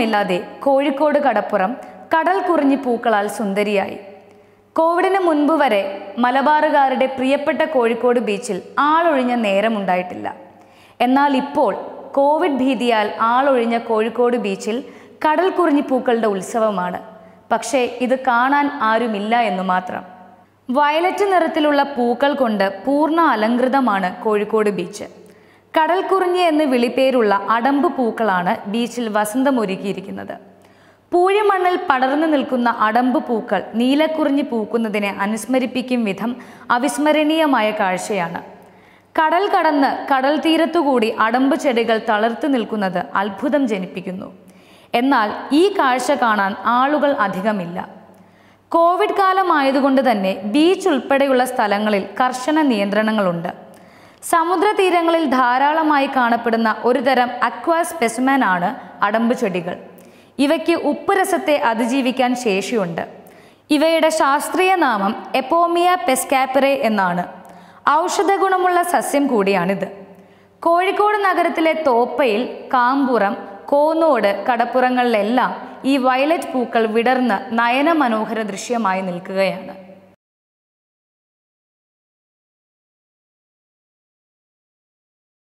തടസ്സവുമില്ലാതെ കോഴിക്കോട് കടപ്പുറം കടൽ കുറിഞ്ഞി പൂക്കളാൽ സുന്ദരിയായി കോവിഡിന് മുൻപ് വരെ മലബാറുകാരുടെ പ്രിയപ്പെട്ട കോഴിക്കോട് ബീച്ചിൽ ആളൊഴിഞ്ഞ നേരമുണ്ടായിട്ടില്ല എന്നാൽ ഇപ്പോൾ കോവിഡ് ഭീതിയാൽ ആളൊഴിഞ്ഞ കോഴിക്കോട് ബീച്ചിൽ കടൽ കുറിഞ്ഞി പൂക്കളുടെ ഉത്സവമാണ് പക്ഷേ ഇത് കാണാൻ ആരുമില്ല എന്നു മാത്രം വയലറ്റ് നിറത്തിലുള്ള പൂക്കൾ കൊണ്ട് പൂർണ്ണ അലങ്കൃതമാണ് കോഴിക്കോട് ബീച്ച് കടൽ കുറിഞ്ഞി എന്ന് വിളിപ്പേരുള്ള അടമ്പ് പൂക്കളാണ് ബീച്ചിൽ വസന്തമൊരുക്കിയിരിക്കുന്നത് പൂഴിമണ്ണിൽ പടർന്നു നിൽക്കുന്ന അടമ്പ് പൂക്കൾ നീലക്കുറിഞ്ഞി പൂക്കുന്നതിനെ അനുസ്മരിപ്പിക്കും വിധം അവിസ്മരണീയമായ കാഴ്ചയാണ് കടൽ കടന്ന് കടൽ തീരത്തുകൂടി അടമ്പ് ചെടികൾ തളർത്തു നിൽക്കുന്നത് അത്ഭുതം ജനിപ്പിക്കുന്നു എന്നാൽ ഈ കാഴ്ച കാണാൻ ആളുകൾ അധികമില്ല കോവിഡ് കാലമായതുകൊണ്ട് തന്നെ ബീച്ച് ഉൾപ്പെടെയുള്ള സ്ഥലങ്ങളിൽ കർശന നിയന്ത്രണങ്ങളുണ്ട് സമുദ്രതീരങ്ങളിൽ ധാരാളമായി കാണപ്പെടുന്ന ഒരുതരം അക്വാ സ്പെസിമൻ ആണ് അടമ്പ് ചെടികൾ ഇവയ്ക്ക് ഉപ്പ് രസത്തെ അതിജീവിക്കാൻ ശേഷിയുണ്ട് ഇവയുടെ ശാസ്ത്രീയ നാമം എപ്പോമിയ പെസ്കാപ്പറെ എന്നാണ് ഔഷധ ഗുണമുള്ള സസ്യം കൂടിയാണിത് കോഴിക്കോട് നഗരത്തിലെ തോപ്പയിൽ കാമ്പുറം കോന്നോട് കടപ്പുറങ്ങളിലെല്ലാം ഈ വയലറ്റ് പൂക്കൾ വിടർന്ന് നയനമനോഹര ദൃശ്യമായി നിൽക്കുകയാണ്